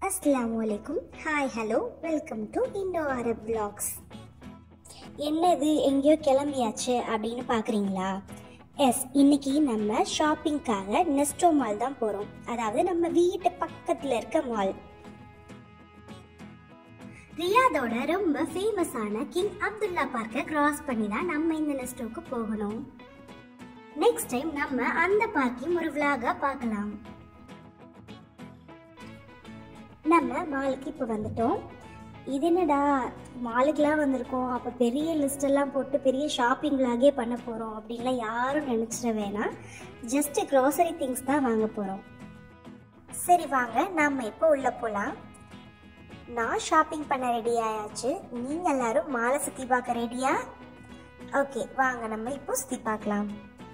அஸ்ஸலாமு அலைக்கும் hi hello welcome to Indo Arab vlogs என்னது எங்கேயோ கிளம்பியாச்சு அப்படின்னு பார்க்குறீங்களா எஸ் இன்னைக்கு நம்ம ஷாப்பிங்க்காக நெஸ்டோ மால் தான் போகிறோம் அதாவது நம்ம வீட்டு பக்கத்தில் இருக்க மால் ரியாதோட ரொம்ப ஃபேமஸான கிங் அப்துல்லா பார்க்கை கிராஸ் பண்ணி தான் நம்ம இந்த நெஸ்டோக்கு போகணும் நெக்ஸ்ட் டைம் நம்ம அந்த பார்க்கையும் ஒரு விலாகா பார்க்கலாம் நம்ம மாலுக்கு இப்போ வந்துட்டோம் இது என்னடா மாலுக்கெலாம் வந்திருக்கோம் அப்போ பெரிய லிஸ்ட் எல்லாம் போட்டு பெரிய ஷாப்பிங் விலாகே பண்ண போகிறோம் அப்படின்லாம் யாரும் நினச்சிட வேணாம் ஜஸ்ட் க்ராசரி திங்ஸ் தான் வாங்க போகிறோம் சரி வாங்க நம்ம இப்போ உள்ளே போகலாம் நான் ஷாப்பிங் பண்ண ரெடி ஆயாச்சு நீங்கள் எல்லாரும் மாலை சுற்றி பார்க்க ரெடியா ஓகே வாங்க நம்ம இப்போ சுற்றி பார்க்கலாம்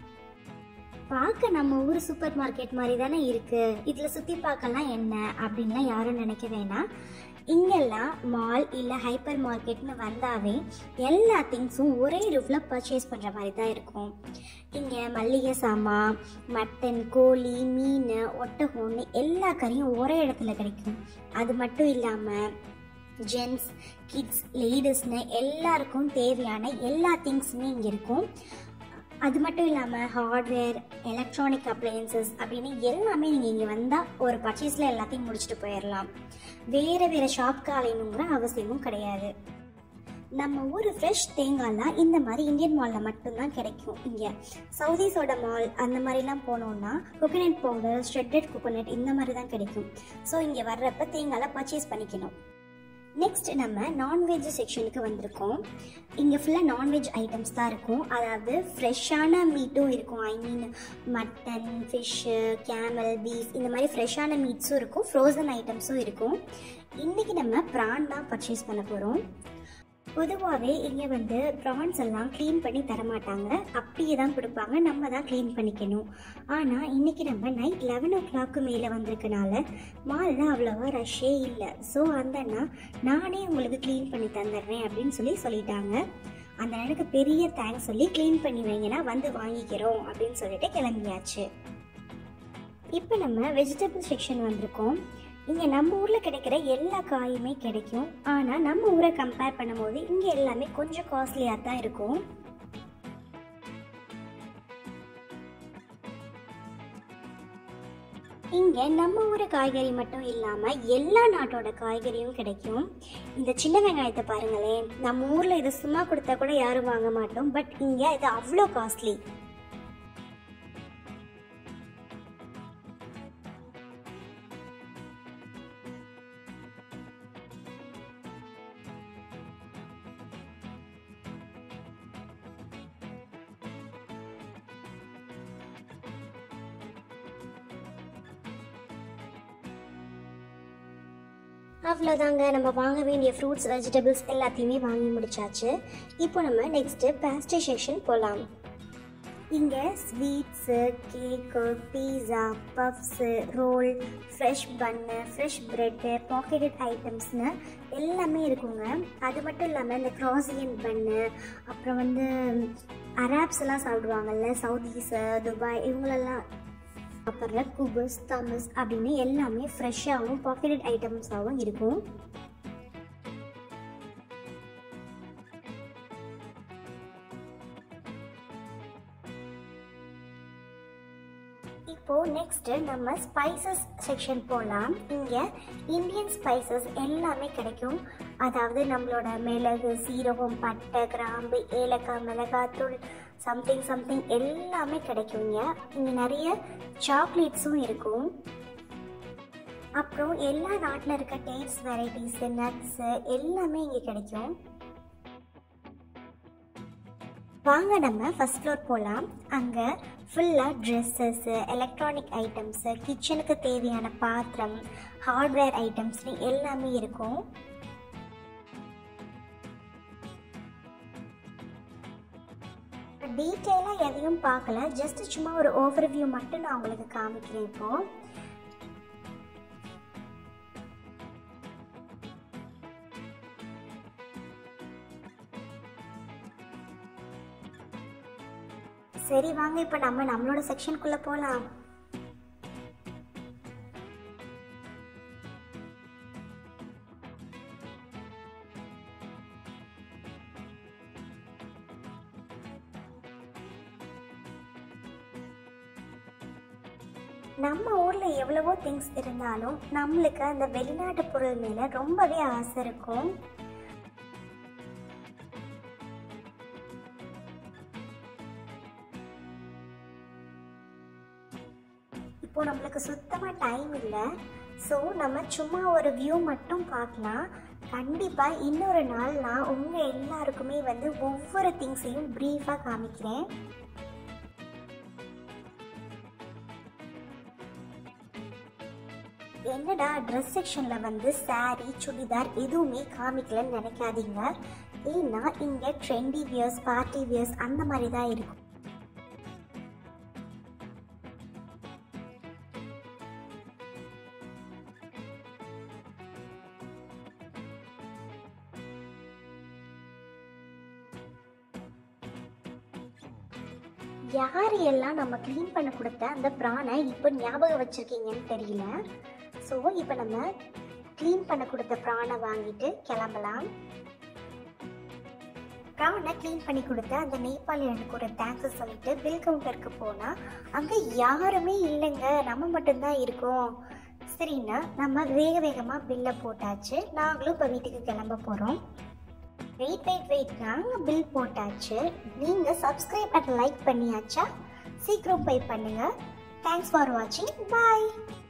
பார்க்க நம்ம ஊர் சூப்பர் மார்க்கெட் மாதிரி தானே இருக்கு இதில் சுற்றி பார்க்கலாம் என்ன அப்படின்லாம் யாரும் நினைக்க வேணாம் இங்கெல்லாம் மால் இல்லை ஹைப்பர் மார்க்கெட்னு வந்தாவே எல்லா திங்ஸும் ஒரே ரூஃபில் பர்ச்சேஸ் பண்ணுற மாதிரி தான் இருக்கும் இங்கே மல்லிகை சாமான் மட்டன் கோழி மீன் ஒட்டகம்னு எல்லா கறியும் ஒரே இடத்துல கிடைக்கும் அது மட்டும் இல்லாமல் ஜென்ஸ் கிட்ஸ் லேடிஸ்னு எல்லாருக்கும் தேவையான எல்லா திங்ஸுமே இங்கே இருக்கும் அது மட்டும் இல்லாமல் ஹார்ட்வேர் எலக்ட்ரானிக் அப்ளையன்சஸ் அப்படின்னு எல்லாமே நீங்கள் இங்கே வந்தால் ஒரு பர்ச்சேஸில் எல்லாத்தையும் முடிச்சுட்டு போயிடலாம் வேறு வேறு ஷாப்க்கு அலையணுங்கிற அவசியமும் கிடையாது நம்ம ஊர் ஃப்ரெஷ் தேங்காய்லாம் இந்த மாதிரி இந்தியன் மாலில் மட்டும்தான் கிடைக்கும் இங்கே சவுதீஸோட மால் அந்த மாதிரிலாம் போனோம்னா கோகனட் பவுடர் ஷ்ரெட்டட் கோகோனட் இந்த மாதிரி தான் கிடைக்கும் ஸோ இங்கே வர்றப்ப தேங்காயில் பர்ச்சேஸ் பண்ணிக்கணும் நெக்ஸ்ட் நம்ம நான்வெஜ் செக்ஷனுக்கு வந்திருக்கோம் இங்கே ஃபுல்லாக நான்வெஜ் ஐட்டம்ஸ் தான் இருக்கும் அதாவது ஃப்ரெஷ்ஷான மீட்டும் இருக்கும் I mean mutton fish camel beef இந்த மாதிரி ஃப்ரெஷ்ஷான மீட்ஸும் இருக்கும் ஃப்ரோசன் ஐட்டம்ஸும் இருக்கும் இன்றைக்கி நம்ம ப்ரான் தான் பர்ச்சேஸ் பண்ண போகிறோம் பொதுவாகவே இங்கே வந்து ப்ரான்ஸ் எல்லாம் க்ளீன் பண்ணி தரமாட்டாங்க அப்படியே தான் கொடுப்பாங்க நம்ம தான் க்ளீன் பண்ணிக்கணும் ஆனால் இன்றைக்கி நம்ம நைட் லெவன் ஓ கிளாக்கு மேலே வந்திருக்கனால மாலில் அவ்வளோவா ரஷ்ஷே இல்லை ஸோ அந்த அண்ணா நானே உங்களுக்கு க்ளீன் பண்ணி தந்துடுறேன் அப்படின்னு சொல்லி சொல்லிட்டாங்க அந்த அண்ணனுக்கு பெரிய தேங்க்ஸ் சொல்லி க்ளீன் பண்ணி வைங்கன்னா வந்து வாங்கிக்கிறோம் அப்படின்னு சொல்லிட்டு கிளம்பியாச்சு இப்போ நம்ம வெஜிடபிள் செக்ஷன் வந்திருக்கோம் இங்கே நம்ம ஊரில் கிடைக்கிற எல்லா காயுமே கிடைக்கும் ஆனால் நம்ம ஊரை கம்பேர் பண்ணும்போது இங்கே எல்லாமே கொஞ்சம் காஸ்ட்லியாக தான் இருக்கும் இங்கே நம்ம ஊர் காய்கறி மட்டும் இல்லாமல் எல்லா நாட்டோட காய்கறியும் கிடைக்கும் இந்த சின்ன வெங்காயத்தை பாருங்களேன் நம்ம ஊரில் இது சும்மா கொடுத்தா கூட யாரும் வாங்க மாட்டோம் பட் இங்கே இது அவ்வளோ காஸ்ட்லி அவ்வளோதாங்க நம்ம வாங்க வேண்டிய ஃப்ரூட்ஸ் வெஜிடபிள்ஸ் எல்லாத்தையுமே வாங்கி முடிச்சாச்சு இப்போ நம்ம நெக்ஸ்ட்டு பேஸ்ட்ரி செக்ஷன் போகலாம் இங்கே sweets cake pizza puffs roll fresh bun fresh bread packeted ஐட்டம்ஸ்னு எல்லாமே இருக்குங்க அது மட்டும் இல்லாமல் இந்த க்ராசியன் பன்னு அப்புறம் வந்து அராப்ஸ் எல்லாம் சாப்பிடுவாங்கல்ல சவுதீஸு துபாய் இவங்களெல்லாம் அப்புறம் குபஸ் தமஸ் அப்படின்னு எல்லாமே ஃப்ரெஷ்ஷாகவும் பாக்கெட்டட் ஐட்டம்ஸாகவும் இருக்கும் இப்போ நெக்ஸ்ட் நம்ம ஸ்பைசஸ் செக்ஷன் போகலாம் இங்கே இந்தியன் ஸ்பைசஸ் எல்லாமே கிடைக்கும் அதாவது நம்மளோட மிளகு சீரகம் பட்டை கிராம்பு ஏலக்காய் மிளகாத்தூள் சம்திங் சம்திங் எல்லாமே கிடைக்குங்க இங்கே நிறைய சாக்லேட்ஸும் இருக்கும் அப்புறம் எல்லா நாட்டில் இருக்க டேட்ஸ் வெரைட்டிஸு நட்ஸு எல்லாமே இங்கே கிடைக்கும் வாங்க நம்ம ஃபஸ்ட் ஃப்ளோர் போகலாம் அங்கே ஃபுல்லாக ட்ரெஸ்ஸஸ்ஸு எலக்ட்ரானிக் ஐட்டம்ஸு கிச்சனுக்கு தேவையான பாத்திரம் ஹார்ட்வேர் ஐட்டம்ஸ்னு எல்லாமே இருக்கும் டீட்டெயிலாக எதையும் பார்க்கல ஜஸ்ட் சும்மா ஒரு ஓவர்வியூ மட்டும் நான் உங்களுக்கு காமிக்கிறேன் இப்போது சரி வாங்க இப்போ நம்ம நம்மளோட செக்ஷனுக்குள்ளே போகலாம் நம்ம ஊரில் எவ்வளவோ திங்ஸ் இருந்தாலும் நம்மளுக்கு அந்த வெளிநாட்டு பொருள் மேலே ரொம்பவே ஆசை இருக்கும் இப்போ நம்மளுக்கு சுத்தமாக டைம் இல்லை ஸோ நம்ம சும்மா ஒரு வியூ மட்டும் பார்க்கலாம் கண்டிப்பாக இன்னொரு நாள் நான் உங்கள் எல்லாருக்குமே வந்து ஒவ்வொரு திங்ஸையும் ப்ரீஃபாக காமிக்கிறேன் என்னடா ட்ரெஸ் செக்ஷனில் வந்து saree சுடிதார் எதுவுமே காமிக்கலன்னு நினைக்காதீங்க ஏன்னா இங்கே ட்ரெண்டி வியர்ஸ் பார்ட்டி வியர்ஸ் அந்த மாதிரி தான் இருக்கும் யார் எல்லாம் நம்ம க்ளீன் பண்ண கொடுத்த அந்த ப்ரானை இப்போ ஞாபகம் வச்சுருக்கீங்கன்னு தெரியல ஸோ இப்போ நம்ம க்ளீன் பண்ண கொடுத்த ப்ரானை வாங்கிட்டு கிளம்பலாம் ப்ரானை க்ளீன் பண்ணி கொடுத்த அந்த நேபாளியனுக்கு ஒரு தேங்க்ஸ் சொல்லிட்டு பில் கவுண்டருக்கு போனால் அங்கே யாருமே இல்லைங்க நம்ம மட்டும்தான் இருக்கோம் சரிண்ணா நம்ம வேக வேகமாக பில்லை போட்டாச்சு நாங்களும் இப்போ வீட்டுக்கு கிளம்ப போகிறோம் வெயிட் வெயிட் வெயிட் நாங்கள் பில் போட்டாச்சு நீங்கள் சப்ஸ்கிரைப் அண்ட் லைக் பண்ணியாச்சா சீக்கிரம் பே பண்ணுங்கள் தேங்க்ஸ் ஃபார் வாட்சிங் பாய்